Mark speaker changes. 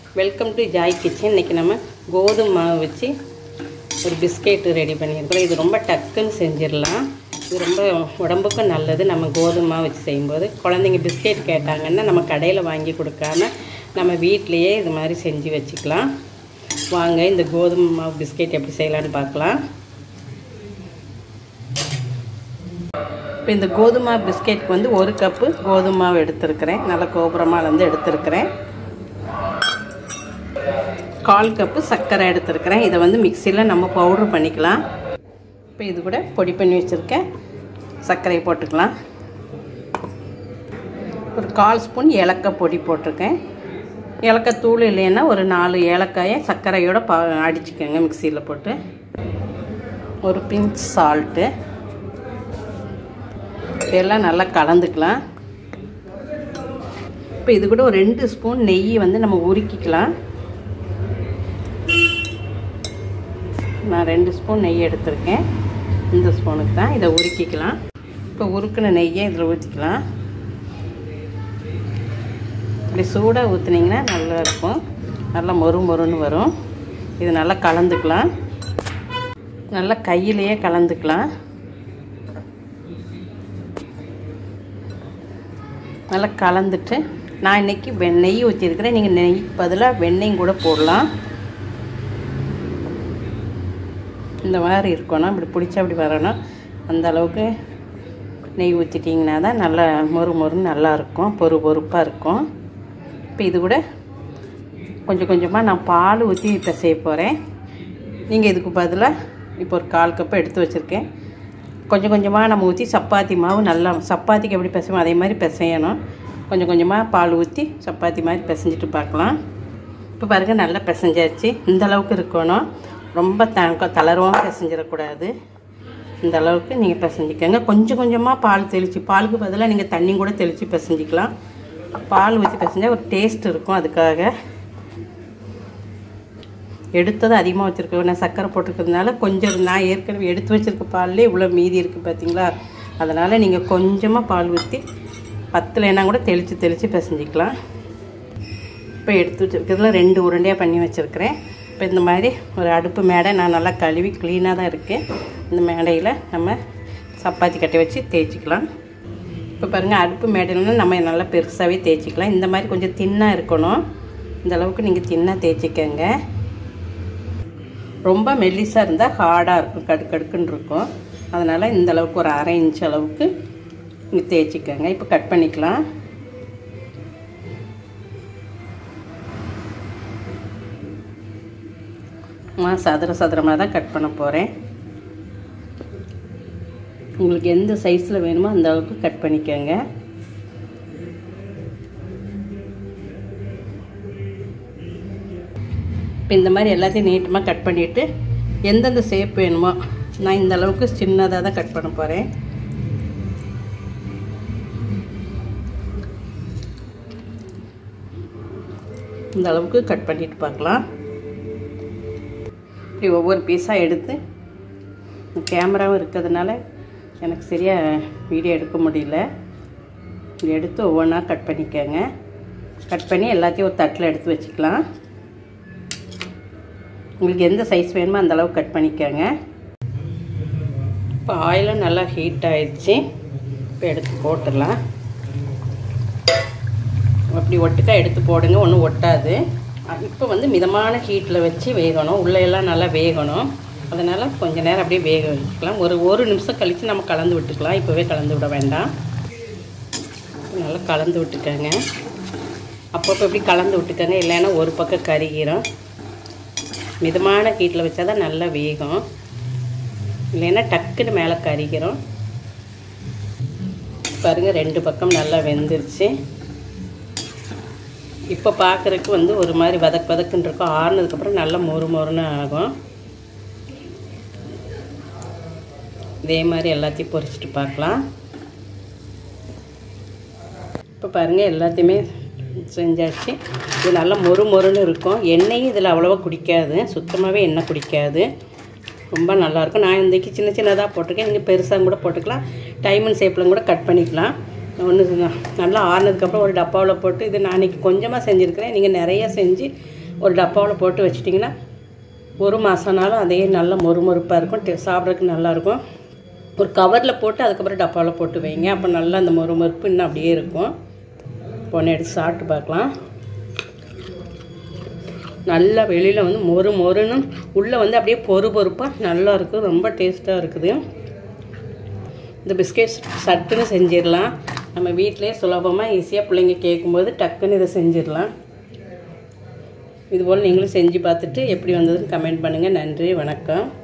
Speaker 1: welcome to Joy kitchen இன்றைக்கி நம்ம கோதுமை மாவு வச்சு ஒரு பிஸ்கெட்டு ரெடி பண்ணியிருக்கிறோம் இது ரொம்ப டக்குன்னு செஞ்சிடலாம் இது ரொம்ப உடம்புக்கும் நல்லது நம்ம கோதுமை மாவு வச்சு செய்யும்போது குழந்தைங்க பிஸ்கெட் கேட்டாங்கன்னா நம்ம கடையில் வாங்கி கொடுக்காம நம்ம வீட்டிலையே இது மாதிரி செஞ்சு வச்சுக்கலாம் வாங்க இந்த கோதுமை மாவு பிஸ்கெட் எப்படி செய்யலான்னு பார்க்கலாம் இப்போ இந்த கோதுமை பிஸ்கெட்க்கு வந்து ஒரு கப்பு கோதுமை மாவு எடுத்துருக்கிறேன் நல்ல கோபுரமாலேருந்து எடுத்துருக்கிறேன் கால் கப்பு சர்க்கரை எடுத்துருக்கிறேன் இதை வந்து மிக்சியில் நம்ம பவுட்ரு பண்ணிக்கலாம் இப்போ இது கூட பொடி பண்ணி வச்சுருக்கேன் சர்க்கரையை போட்டுக்கலாம் ஒரு கால் ஸ்பூன் ஏலக்காய் பொடி போட்டிருக்கேன் ஏலக்காய் தூள் இல்லைன்னா ஒரு நாலு ஏலக்காயை சர்க்கரையோடு பா அடிச்சுக்கோங்க மிக்சியில் போட்டு ஒரு பிஞ்ச் சால்ட்டு இதெல்லாம் நல்லா கலந்துக்கலாம் இப்போ இது கூட ஒரு ரெண்டு ஸ்பூன் நெய் வந்து நம்ம உருக்கிக்கலாம் நான் ரெண்டு ஸ்பூன் நெய் எடுத்திருக்கேன் இந்த ஸ்பூனுக்கு தான் இதை உருக்கிக்கலாம் இப்போ உருக்கின நெய்யை இதில் ஊற்றிக்கலாம் இப்படி சூடாக ஊற்றுனீங்கன்னா நல்லா இருக்கும் நல்லா மொறு மொறுன்னு வரும் இது நல்லா கலந்துக்கலாம் நல்லா கையிலையே கலந்துக்கலாம் நல்லா கலந்துட்டு நான் இன்றைக்கி வெண்ணெய் ஊற்றிருக்கிறேன் நீங்கள் நெய் பதிலாக வெண்ணெயும் கூட போடலாம் இந்த மாதிரி இருக்கணும் இப்படி பிடிச்சா அப்படி வரணும் அந்த அளவுக்கு நெய் ஊற்றிட்டிங்கன்னா தான் நல்லா மொறு மொறுன்னு நல்லா இருக்கும் பொறு பொறுப்பாக இருக்கும் இப்போ இது கூட கொஞ்சம் கொஞ்சமாக நான் பால் ஊற்றி இப்போ செய்ய போகிறேன் நீங்கள் இதுக்கு பதிலாக இப்போ ஒரு கால் கப்பு எடுத்து வச்சுருக்கேன் கொஞ்சம் கொஞ்சமாக நம்ம ஊற்றி சப்பாத்தி மாவு நல்லா சப்பாத்திக்கு எப்படி பிசைவோம் அதே மாதிரி பிசையணும் கொஞ்சம் கொஞ்சமாக பால் ஊற்றி சப்பாத்தி மாதிரி பிசைஞ்சிட்டு பார்க்கலாம் இப்போ பாருங்கள் நல்லா பிசைஞ்சாச்சு இந்த அளவுக்கு இருக்கணும் ரொம்ப த தளர்வாக பிசைஞ்சிடக்கூடாது இந்த அளவுக்கு நீங்கள் பிசைஞ்சிக்கோங்க கொஞ்சம் கொஞ்சமாக பால் தெளித்து பாலுக்கு பதிலாக நீங்கள் தண்ணி கூட தெளித்து பிசைஞ்சிக்கலாம் பால் ஊற்றி பிசைஞ்சால் ஒரு டேஸ்ட் இருக்கும் அதுக்காக எடுத்தது அதிகமாக வச்சுருக்கேன் நான் சர்க்கரை போட்டிருக்கிறதுனால கொஞ்சம் நான் ஏற்கனவே எடுத்து வச்சுருக்க பால்லே இவ்வளோ மீதி இருக்குது பார்த்தீங்களா அதனால் நீங்கள் கொஞ்சமாக பால் ஊற்றி பத்துலனா கூட தெளித்து தெளித்து பிசைஞ்சிக்கலாம் இப்போ எடுத்து வச்சுருக்கிறதுல ரெண்டு உருண்டையாக பண்ணி வச்சுருக்கிறேன் இப்போ இந்த மாதிரி ஒரு அடுப்பு மேடை நான் நல்லா கழுவி க்ளீனாக தான் இருக்குது இந்த மேடையில் நம்ம சப்பாத்தி கட்டை வச்சு தேய்ச்சிக்கலாம் இப்போ பாருங்கள் அடுப்பு மேடையிலனா நம்ம நல்லா பெருசாகவே தேய்ச்சிக்கலாம் இந்த மாதிரி கொஞ்சம் தின்னாக இருக்கணும் இந்த அளவுக்கு நீங்கள் தின்னாக தேய்ச்சிக்கங்க ரொம்ப மெல்லிஸாக இருந்தால் ஹார்டாக இருக்கும் கடுக்கடுக்குன்னு இருக்கும் அதனால் இந்த அளவுக்கு ஒரு அரை இன்ச் அளவுக்கு இங்கே தேய்ச்சிக்கோங்க இப்போ கட் பண்ணிக்கலாம் நான் சதுர சதுரமாக தான் கட் பண்ண போகிறேன் உங்களுக்கு எந்த சைஸில் வேணுமோ அந்த அளவுக்கு கட் பண்ணிக்கோங்க இப்போ இந்த மாதிரி எல்லாத்தையும் நீட்டமாக கட் பண்ணிவிட்டு எந்தெந்த ஷேப் வேணுமோ நான் இந்த அளவுக்கு சின்னதாக தான் கட் பண்ண போகிறேன் இந்த அளவுக்கு கட் பண்ணிட்டு பார்க்கலாம் இப்படி ஒவ்வொரு பீஸாக எடுத்து கேமராவும் இருக்கிறதுனால எனக்கு சரியாக வீடியோ எடுக்க முடியல எடுத்து ஒவ்வொன்றா கட் பண்ணிக்கோங்க கட் பண்ணி எல்லாத்தையும் ஒரு தட்டில் எடுத்து வச்சுக்கலாம் உங்களுக்கு எந்த சைஸ் வேணுமோ அந்த அளவுக்கு கட் பண்ணிக்கோங்க இப்போ ஆயிலும் நல்லா ஹீட் ஆயிடுச்சு இப்போ எடுத்து போட்டுடலாம் அப்படி ஒட்டுக்கா எடுத்து போடுங்க ஒன்றும் ஒட்டாது இப்போ வந்து மிதமான ஹீட்டில் வச்சு வேகணும் உள்ளையெல்லாம் நல்லா வேகணும் அதனால் கொஞ்சம் நேரம் அப்படியே வேக வச்சுக்கலாம் ஒரு ஒரு நிமிஷம் கழித்து நம்ம கலந்து விட்டுக்கலாம் இப்போவே கலந்து விட வேண்டாம் நல்லா கலந்து விட்டுக்கோங்க அப்பப்போ இப்படி கலந்து விட்டுக்கோங்க இல்லைன்னா ஒரு பக்கம் கருகிரும் மிதமான ஹீட்டில் வச்சா தான் நல்லா வேகும் இல்லைன்னா டக்குன்னு மேலே கறிக்கிறோம் பாருங்கள் ரெண்டு பக்கம் நல்லா வெந்துருச்சு இப்போ பார்க்குறதுக்கு வந்து ஒரு மாதிரி வதக் வதக்குன்னு இருக்கும் ஆறுனதுக்கப்புறம் நல்லா மொறு மொறுன்னு ஆகும் இதே மாதிரி எல்லாத்தையும் பொரிச்சிட்டு பார்க்கலாம் இப்போ பாருங்கள் எல்லாத்தையுமே செஞ்சாச்சு இது நல்லா மொறு மொறுன்னு இருக்கும் எண்ணெயும் இதில் அவ்வளோவா குடிக்காது சுத்தமாகவே எண்ணெய் குடிக்காது ரொம்ப நல்லாயிருக்கும் நான் இன்றைக்கி சின்ன சின்னதாக போட்டிருக்கேன் நீங்கள் பெருசாக கூட போட்டுக்கலாம் டைமண்ட் ஷேப்பில் கூட கட் பண்ணிக்கலாம் ஒன்று நல்லா ஆறுனதுக்கப்புறம் ஒரு டப்பாவில் போட்டு இது நான் இன்றைக்கி கொஞ்சமாக செஞ்சுருக்கிறேன் நீங்கள் நிறைய செஞ்சு ஒரு டப்பாவில் போட்டு வச்சிட்டிங்கன்னா ஒரு மாதம்னாலும் அதே நல்ல மொறுமொறுப்பாக இருக்கும் டே சாப்பிட்றதுக்கு நல்லாயிருக்கும் ஒரு கவரில் போட்டு அதுக்கப்புறம் டப்பாவில் போட்டு வைங்க அப்போ நல்லா அந்த மொறுமொறுப்பு இன்னும் அப்படியே இருக்கும் பொண்ணு எடுத்து சாப்பிட்டு பார்க்கலாம் நல்லா வெளியில் வந்து மொறு மொறுன்னு உள்ளே வந்து அப்படியே பொறு பொறுப்பாக நல்லா இருக்கும் ரொம்ப டேஸ்ட்டாக இருக்குது இந்த பிஸ்கெட்ஸ் சட்டுன்னு செஞ்சிடலாம் நம்ம வீட்டிலே சுலபமாக ஈஸியாக பிள்ளைங்க கேட்கும்போது டக்குன்னு இதை செஞ்சிடலாம் இதுபோல் நீங்களும் செஞ்சு பார்த்துட்டு எப்படி வந்ததுன்னு கமெண்ட் பண்ணுங்கள் நன்றி வணக்கம்